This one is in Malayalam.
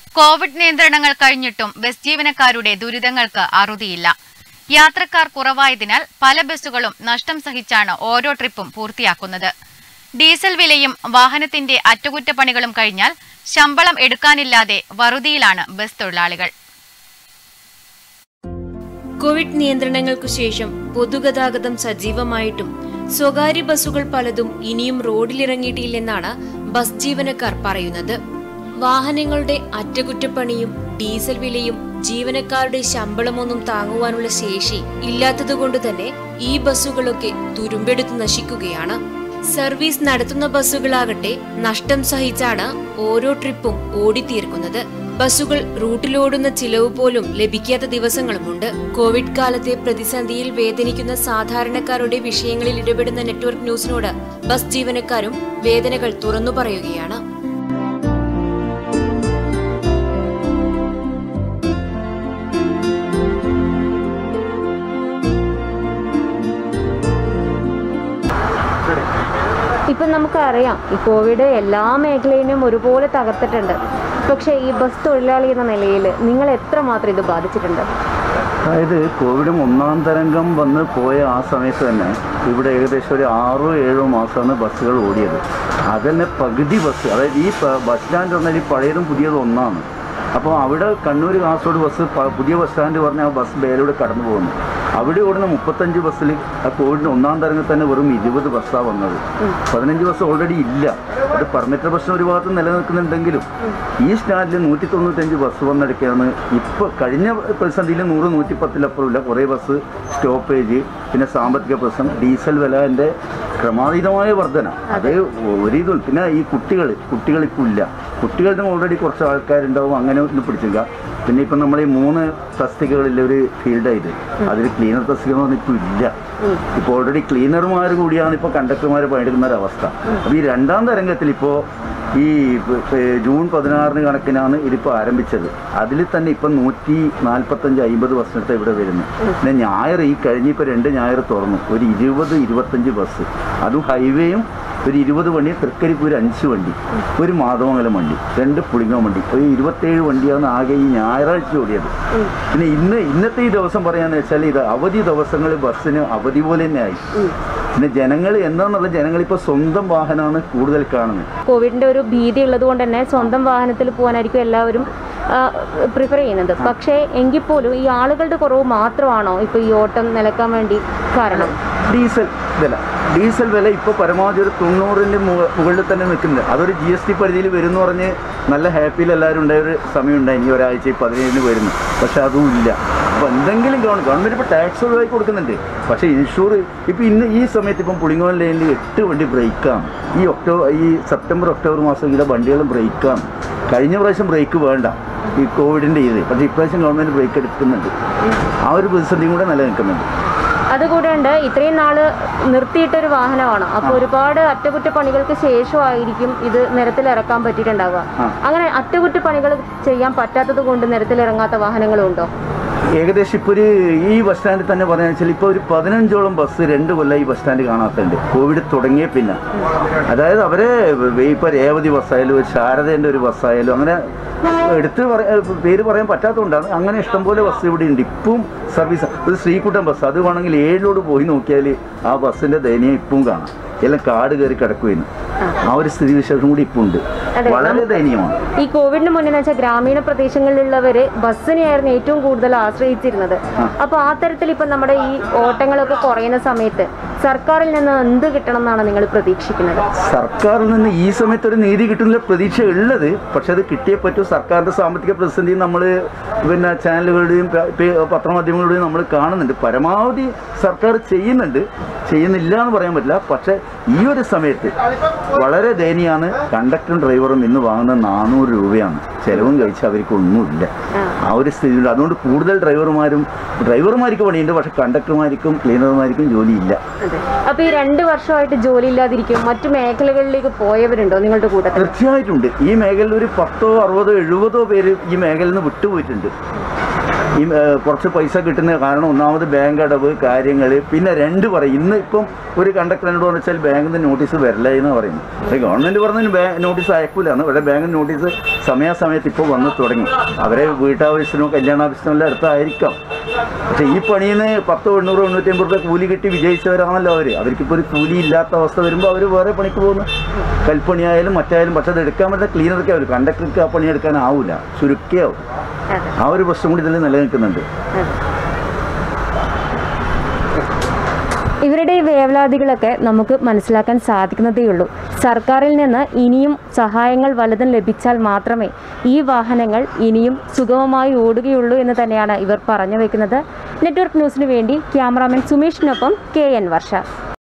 കോവിഡ് നിയന്ത്രണങ്ങൾ കഴിഞ്ഞിട്ടും ബസ് ജീവനക്കാരുടെ ദുരിതങ്ങൾക്ക് അറുതിയില്ല യാത്രക്കാർ കുറവായതിനാൽ പല ബസ്സുകളും നഷ്ടം സഹിച്ചാണ് ഓരോ ട്രിപ്പും പൂർത്തിയാക്കുന്നത് ഡീസൽ വിലയും വാഹനത്തിന്റെ അറ്റകുറ്റപ്പണികളും കഴിഞ്ഞാൽ ശമ്പളം എടുക്കാനില്ലാതെ വറുതിയിലാണ് ബസ് തൊഴിലാളികൾ കോവിഡ് നിയന്ത്രണങ്ങൾക്കു ശേഷം പൊതുഗതാഗതം സജീവമായിട്ടും സ്വകാര്യ ബസ്സുകൾ പലതും ഇനിയും റോഡിലിറങ്ങിയിട്ടില്ലെന്നാണ് ബസ് ജീവനക്കാർ പറയുന്നത് വാഹനങ്ങളുടെ അറ്റകുറ്റപ്പണിയും ഡീസൽ വിലയും ജീവനക്കാരുടെ ശമ്പളമൊന്നും താങ്ങുവാനുള്ള ശേഷി ഇല്ലാത്തതുകൊണ്ട് തന്നെ ഈ ബസ്സുകളൊക്കെ തുരുമ്പെടുത്ത് നശിക്കുകയാണ് സർവീസ് നടത്തുന്ന ബസ്സുകളാകട്ടെ നഷ്ടം സഹിച്ചാണ് ഓരോ ട്രിപ്പും ഓടിത്തീർക്കുന്നത് ബസ്സുകൾ റൂട്ടിലോടുന്ന ചിലവ് പോലും ലഭിക്കാത്ത ദിവസങ്ങളുമുണ്ട് കോവിഡ് കാലത്തെ പ്രതിസന്ധിയിൽ വേദനിക്കുന്ന സാധാരണക്കാരുടെ വിഷയങ്ങളിൽ ഇടപെടുന്ന നെറ്റ്വർക്ക് ന്യൂസിനോട് ബസ് ജീവനക്കാരും വേദനകൾ തുറന്നു പറയുകയാണ് ഇപ്പം നമുക്കറിയാം ഈ കോവിഡ് എല്ലാ മേഖലയിലും ഒരുപോലെ തകർത്തിട്ടുണ്ട് പക്ഷേ ഈ ബസ് തൊഴിലാളി എന്ന നിലയിൽ നിങ്ങൾ എത്രമാത്രം ഇത് ബാധിച്ചിട്ടുണ്ട് അതായത് കോവിഡ് ഒന്നാം തരംഗം വന്ന് പോയ ആ സമയത്ത് തന്നെ ഇവിടെ ഏകദേശം ഒരു ആറോ ഏഴോ മാസമാണ് ബസ്സുകൾ ഓടിയത് അതന്നെ പകുതി ബസ് അതായത് ഈ പ- ബസ് സ്റ്റാൻഡ് പറഞ്ഞാൽ ഈ പഴയതും പുതിയതും ഒന്നാണ് അപ്പോൾ അവിടെ കണ്ണൂർ കാസർഗോഡ് ബസ് പ- പുതിയ ബസ് സ്റ്റാൻഡ് പറഞ്ഞാൽ ആ ബസ് ബേലൂടെ കടന്നു പോകുന്നു അവിടെ ഓടുന്ന മുപ്പത്തഞ്ച് ബസ്സിൽ ആ കോവിഡിന് ഒന്നാം തരംഗത്തിൽ തന്നെ വെറും ഇരുപത് ബസ്സാണ് വന്നത് പതിനഞ്ച് ബസ് ഓൾറെഡി ഇല്ല അത് പെർമിറ്റർ പ്രശ്നം ഒരു ഭാഗത്ത് നിലനിൽക്കുന്നുണ്ടെങ്കിലും ഈ സ്റ്റാൻഡിൽ നൂറ്റി തൊണ്ണൂറ്റഞ്ച് ബസ് വന്നെടുക്കുകയാണ് ഇപ്പോൾ കഴിഞ്ഞ പ്രതിസന്ധിയിൽ നൂറ് നൂറ്റി പത്തിലപ്പുറമില്ല കുറേ ബസ് സ്റ്റോപ്പേജ് പിന്നെ സാമ്പത്തിക പ്രശ്നം ഡീസൽ വിലൻ്റെ ക്രമാതീതമായ വർധന അത് ഒരിതും പിന്നെ ഈ കുട്ടികൾ കുട്ടികൾ ഇപ്പോൾ ഇല്ല കുട്ടികളുടെ ഓൾറെഡി കുറച്ച് ആൾക്കാരുണ്ടാവും അങ്ങനെ ഒന്ന് പിടിച്ചില്ല പിന്നെ ഇപ്പം നമ്മൾ ഈ മൂന്ന് തസ്തികകളിലെ ഒരു ഫീൽഡായത് അതിൽ ക്ലീനർ തസ്തിക എന്ന് പറഞ്ഞാൽ ഇപ്പോൾ ഇല്ല ഇപ്പോൾ ഓൾറെഡി ക്ലീനർമാർ കൂടിയാണ് ഇപ്പോൾ കണ്ടക്ടർമാർ പണിയെടുക്കുന്ന ഒരു അവസ്ഥ അപ്പോൾ ഈ രണ്ടാം തരംഗത്തിൽ ഇപ്പോൾ ഈ പ- പ- ജൂൺ പതിനാറിന് കണക്കിനാണ് ഇതിപ്പോൾ ആരംഭിച്ചത് അതിൽ തന്നെ ഇപ്പം നൂറ്റി നാൽപ്പത്തഞ്ച് അമ്പത് ബസ്സിനടുത്ത് ഇവിടെ വരുന്നു പിന്നെ ഞായർ ഈ കഴിഞ്ഞ ഇപ്പോൾ രണ്ട് ഞായർ തുറന്നു ഒരു ഇരുപത് ഇരുപത്തഞ്ച് ബസ് അതും ഹൈവേയും ഒരു ഇരുപത് വണ്ടി തൃക്കരിപ്പൂർ അഞ്ച് വണ്ടി ഒരു മാധവമംഗലം വണ്ടി രണ്ട് പുളിങ്ങം വണ്ടി ഒരു ഇരുപത്തേഴ് വണ്ടിയാണ് ആകെ ഈ ഞായറാഴ്ച ഓടിയത് പിന്നെ ഇന്ന് ഇന്നത്തെ ഈ ദിവസം പറയാന്ന് വെച്ചാൽ ഇത് അവധി ദിവസങ്ങളിൽ ബസ്സിന് അവധി പോലെ തന്നെ ആയി പിന്നെ ജനങ്ങൾ എന്താന്നുള്ള ജനങ്ങൾ ഇപ്പോൾ സ്വന്തം വാഹനമാണ് കൂടുതൽ കാണുന്നത് കോവിഡിന്റെ ഒരു ഭീതി ഉള്ളത് കൊണ്ട് തന്നെ സ്വന്തം വാഹനത്തിൽ പോകാനായിരിക്കും എല്ലാവരും പ്രിഫർ ചെയ്യുന്നത് പക്ഷേ എങ്കിൽ പോലും ഈ ആളുകളുടെ കുറവ് മാത്രമാണോ ഇപ്പോൾ ഈ ഓട്ടം നിലക്കാൻ വേണ്ടി കാരണം ഡീസൽ വില ഡീസൽ വില ഇപ്പോൾ പരമാവധി ഒരു തൊണ്ണൂറിൻ്റെ മുകളിൽ തന്നെ നിൽക്കുന്നുണ്ട് അതൊരു ജി എസ് ടി പരിധിയിൽ വരും എന്ന് പറഞ്ഞ് നല്ല ഹാപ്പിയിൽ എല്ലാവരും ഉണ്ടായ ഒരു സമയം ഉണ്ടായി ഇനി ഒരാഴ്ച ഈ പതിനേഴിന് വരുന്നു പക്ഷെ അതും ഇല്ല അപ്പോൾ എന്തെങ്കിലും ഗവൺമെൻറ് ഗവൺമെൻറ് ഇപ്പോൾ ടാക്സ് ഒഴിവാക്കി കൊടുക്കുന്നുണ്ട് പക്ഷേ ഇൻഷൂർ ഇപ്പോൾ ഇന്ന് ഈ സമയത്ത് ഇപ്പം പുളിങ്ങോൻ ലൈനിൽ എട്ട് വണ്ടി ബ്രേക്കാണ് ഈ ഒക്ടോബർ ഈ സെപ്റ്റംബർ ഒക്ടോബർ മാസം ഇതിലെ വണ്ടികളും ബ്രേക്കാണ് കഴിഞ്ഞ പ്രാവശ്യം ബ്രേക്ക് വേണ്ട ഈ കോവിഡിൻ്റെ ഇത് പക്ഷേ ഇപ്രാവശ്യം ഗവൺമെൻറ് ബ്രേക്ക് എടുക്കുന്നുണ്ട് ആ ഒരു പ്രതിസന്ധിയും കൂടെ നിലനിൽക്കുന്നുണ്ട് അതുകൂടാണ്ട് ഇത്രയും നാള് നിർത്തിയിട്ടൊരു വാഹനമാണ് അപ്പോൾ ഒരുപാട് അറ്റകുറ്റപ്പണികൾക്ക് ശേഷമായിരിക്കും ഇത് നിരത്തിലിറക്കാൻ പറ്റിയിട്ടുണ്ടാവുക ആ. അങ്ങനെ അറ്റകുറ്റപ്പണികൾ ചെയ്യാൻ പറ്റാത്തത് കൊണ്ട് നിരത്തിലിറങ്ങാത്ത വാഹനങ്ങളും ഉണ്ടോ ഏകദേശം ഇപ്പോൾ ഒരു ഈ ബസ് സ്റ്റാൻഡിൽ തന്നെ പറയാന്ന് വെച്ചാൽ ഇപ്പോൾ ഒരു പതിനഞ്ചോളം ബസ് രണ്ട് കൊല്ലം ഈ ബസ് സ്റ്റാൻഡ് കാണാത്തുണ്ട് കോവിഡ് തുടങ്ങിയ പിന്നെ അതായത് അവരെ ഇപ്പോൾ രേവതി ബസ്സായാലും ഒരു ശാരദേൻ്റെ ഒരു ബസ്സായാലും അങ്ങനെ എടുത്ത് പറയാ പേര് പറയാൻ പറ്റാത്തതുകൊണ്ടാണ് അങ്ങനെ ഇഷ്ടംപോലെ ബസ് ഇവിടെ ഉണ്ട് ഇപ്പം സർവീസ് ഒരു ശ്രീകുട്ടൻ ബസ് അത് വേണമെങ്കിൽ ഏഴിലോട് പോയി നോക്കിയാൽ ആ ബസ്സിൻ്റെ ദയനീയം ഇപ്പം കാണാം എല്ലാം കാട് കയറി കിടക്കുമായിരുന്നു ആ ഒരു സ്ഥിതി വിശേഷം കൂടി ഇപ്പം ഉണ്ട് അതെ, വളരെ ദയനീയമാണ് ഈ കോവിഡിന് മുന്നേ വെച്ചാൽ ഗ്രാമീണ പ്രദേശങ്ങളിലുള്ളവര് ബസ്സിനെയായിരുന്നു ഏറ്റവും കൂടുതൽ ആശ്രയിച്ചിരുന്നത് അപ്പൊ ആ തരത്തിൽ ഇപ്പൊ നമ്മുടെ ഈ ഓട്ടങ്ങളൊക്കെ കുറയുന്ന സമയത്ത് സർക്കാരിൽ നിന്ന് എന്ത് കിട്ടണം എന്നാണ് നിങ്ങൾ പ്രതീക്ഷിക്കുന്നത് സർക്കാരിൽ നിന്ന് ഈ സമയത്ത് ഒരു നീതി കിട്ടുന്ന പ്രതീക്ഷ ഉള്ളത് പക്ഷെ അത് കിട്ടിയേ പറ്റൂ സർക്കാരിൻ്റെ സാമ്പത്തിക പ്രതിസന്ധി നമ്മൾ പിന്നെ ചാനലുകളുടെയും പ- പേ- പത്രമാധ്യമങ്ങളുടെയും നമ്മൾ കാണുന്നുണ്ട് പരമാവധി സർക്കാർ ചെയ്യുന്നുണ്ട് ചെയ്യുന്നില്ല എന്ന് പറയാൻ പറ്റില്ല പക്ഷേ ഈ ഒരു സമയത്ത് വളരെ ദയനീയമാണ് കണ്ടക്ടറും ഡ്രൈവറും ഇന്ന് വാങ്ങുന്നത് നാനൂറ് രൂപയാണ് ചിലവും കഴിച്ച് അവർക്ക് ഒന്നുമില്ല ആ ഒരു സ്ഥിതിയുണ്ട് അതുകൊണ്ട് കൂടുതൽ ഡ്രൈവർമാരും ഡ്രൈവർമാർക്ക് പണിയുണ്ട് പക്ഷെ കണ്ടക്ടർമാർക്കും ക്ലീനർമാർക്കും ജോലിയില്ല അപ്പൊ ഈ രണ്ട് വർഷമായിട്ട് ജോലി ഇല്ലാതിരിക്കും മറ്റു മേഖലകളിലേക്ക് പോയവരുണ്ടോ നിങ്ങളുടെ കൂട്ടത്തിൽ തീർച്ചയായിട്ടുണ്ട് ഈ മേഖലയിൽ ഒരു പത്തോ അറുപതോ എഴുപതോ പേര് ഈ മേഖലയിൽ നിന്ന് വിട്ടുപോയിട്ടുണ്ട് ഈ ഏഹ്, കുറച്ച് പൈസ കിട്ടുന്ന കാരണം ഒന്നാമത് ബാങ്ക് അടവ് കാര്യങ്ങൾ പിന്നെ രണ്ട് പറയും ഇന്ന് ഇപ്പം ഒരു കണ്ടക്ടറിനോട് പറഞ്ഞാൽ ബാങ്കിൽ നിന്ന് നോട്ടീസ് വരില്ല എന്ന് പറയുന്നു അത് ഗവൺമെൻറ് പറഞ്ഞതിന് ബാങ്ക് നോട്ടീസ് അയക്കൂലാണ് ഇവിടെ ബാങ്കിന് നോട്ടീസ് സമയാസമയത്ത് ഇപ്പോൾ വന്ന് തുടങ്ങി അവരെ വീട്ടാവശ്യത്തിനോ കല്യാണാവശ്യത്തിനോ എല്ലാം അടുത്തായിരിക്കാം പക്ഷേ ഈ പണിയിൽ നിന്ന് പത്ത് എണ്ണൂറ് എണ്ണൂറ്റി അമ്പത് രൂപ കൂലി കിട്ടി വിജയിച്ചവരാണല്ലോ അവർ അവർക്കിപ്പോൾ ഒരു കൂലി ഇല്ലാത്ത അവസ്ഥ വരുമ്പോൾ അവർ വേറെ പണിക്ക് പോകുന്നു കൽപ്പണിയായാലും മറ്റായാലും പക്ഷേ അത് എടുക്കാൻ പറ്റുന്ന ക്ലീനർക്ക് ആവില്ല കണ്ടക്ടർക്ക് ആ പണി എടുക്കാനാവില്ല ചുരുക്കിയാവും അതെ ആ ഒരു പ്രശ്നം കൂടി ഇതിൽ നിലനിൽക്കുന്നുണ്ട് ഇവരുടെ ഈ വേവലാതികളൊക്കെ നമുക്ക് മനസ്സിലാക്കാൻ സാധിക്കുന്നതേ ഉള്ളൂ സർക്കാരിൽ നിന്ന് ഇനിയും സഹായങ്ങൾ വലതും ലഭിച്ചാൽ മാത്രമേ ഈ വാഹനങ്ങൾ ഇനിയും സുഗമമായി ഓടുകയുള്ളൂ എന്ന് തന്നെയാണ് ഇവർ പറഞ്ഞു വെക്കുന്നത് നെറ്റ്വർക്ക് ന്യൂസിന് വേണ്ടി ക്യാമറാമാൻ സുമേഷിനൊപ്പം കെ എൻ വർഷ